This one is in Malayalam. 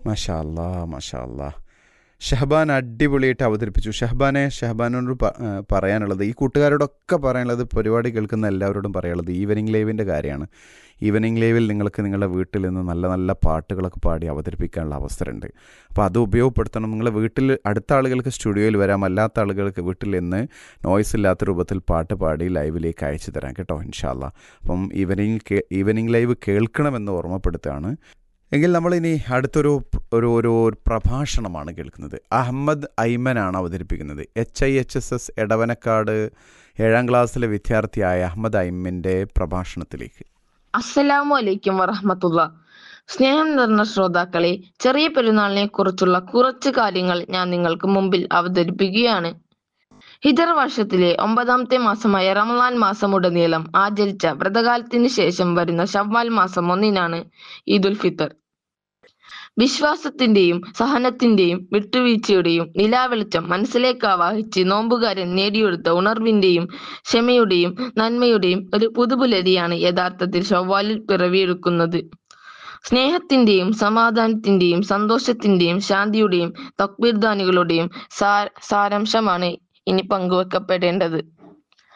മാഷാ അല്ലാ മാഷാ അല്ലാ ഷഹബാൻ അടിപൊളിയായിട്ട് അവതരിപ്പിച്ചു ഷഹബാനെ ഷഹബാനോട് പ- ആ, പറയാനുള്ളത് ഈ കൂട്ടുകാരോടൊക്കെ പറയാനുള്ളത് പരിപാടി കേൾക്കുന്ന എല്ലാവരോടും പറയാനുള്ളത് ഈവനിങ് ലൈവിൻ്റെ കാര്യമാണ് ഈവനിങ് ലൈവിൽ നിങ്ങൾക്ക് നിങ്ങളുടെ വീട്ടിൽ നിന്ന് നല്ല നല്ല പാട്ടുകളൊക്കെ പാടി അവതരിപ്പിക്കാനുള്ള അവസരമുണ്ട് അപ്പോൾ അത് ഉപയോഗപ്പെടുത്തണം നിങ്ങളുടെ വീട്ടിൽ അടുത്ത ആളുകൾക്ക് സ്റ്റുഡിയോയിൽ വരാം അല്ലാത്ത ആളുകൾക്ക് വീട്ടിൽ നിന്ന് നോയ്സ് ഇല്ലാത്ത രൂപത്തിൽ പാട്ട് പാടി ലൈവിലേക്ക് അയച്ചു തരാം കേട്ടോ ഇൻഷാല്ല അപ്പം ഈവനിങ് കേ- ഈവനിങ് ലൈവ് കേൾക്കണമെന്ന് ഓർമ്മപ്പെടുത്തുകയാണ് എങ്കിൽ നമ്മളിനി അടുത്തൊരു ഒരു ഒരു ഒരു പ്രഭാഷണമാണ് കേൾക്കുന്നത് അഹമ്മദ് ഐമനാണ് അവതരിപ്പിക്കുന്നത് H I H S S Edavanakkad ഏഴാം ക്ലാസ്സിലെ വിദ്യാർത്ഥിയായ അഹമ്മദ് ഐമിൻ്റെ പ്രഭാഷണത്തിലേക്ക് അസ്സലാമു അലൈക്കും വറഹമത്തുള്ള സ്നേഹം നിറഞ്ഞ ശ്രോതാക്കളെ ചെറിയ പെരുന്നാളിനെ കുറിച്ചുള്ള കുറച്ച് കാര്യങ്ങൾ ഞാൻ നിങ്ങൾക്ക് മുമ്പിൽ അവതരിപ്പിക്കുകയാണ് ഹിജർ വർഷത്തിലെ ഒമ്പതാമത്തെ മാസമായ റമദാൻ മാസമുടനീളം ആചരിച്ച വ്രതകാലത്തിന് ശേഷം വരുന്ന ഷവ്വാൽ മാസം ഒന്നിനാണ് ഈദുൽ ഫിത്തർ വിശ്വാസത്തിന്റെയും സഹനത്തിന്റെയും വിട്ടുവീഴ്ചയുടെയും നിലാവെളിച്ചം മനസ്സിലേക്ക് ആവാഹിച്ച് നോമ്പുകാരൻ നേടിയെടുത്ത ഉണർവിന്റെയും ക്ഷമയുടെയും നന്മയുടെയും ഒരു പുതുപുലരിയാണ് യഥാർത്ഥത്തിൽ ഷവ്വാലിൽ പിറവിയെടുക്കുന്നത് സ്നേഹത്തിന്റെയും സമാധാനത്തിന്റെയും സന്തോഷത്തിന്റെയും ശാന്തിയുടെയും തക്ബീർദാനികളുടെയും സാ സാരാംശമാണ് ഇനി പങ്കുവെക്കപ്പെടേണ്ടത്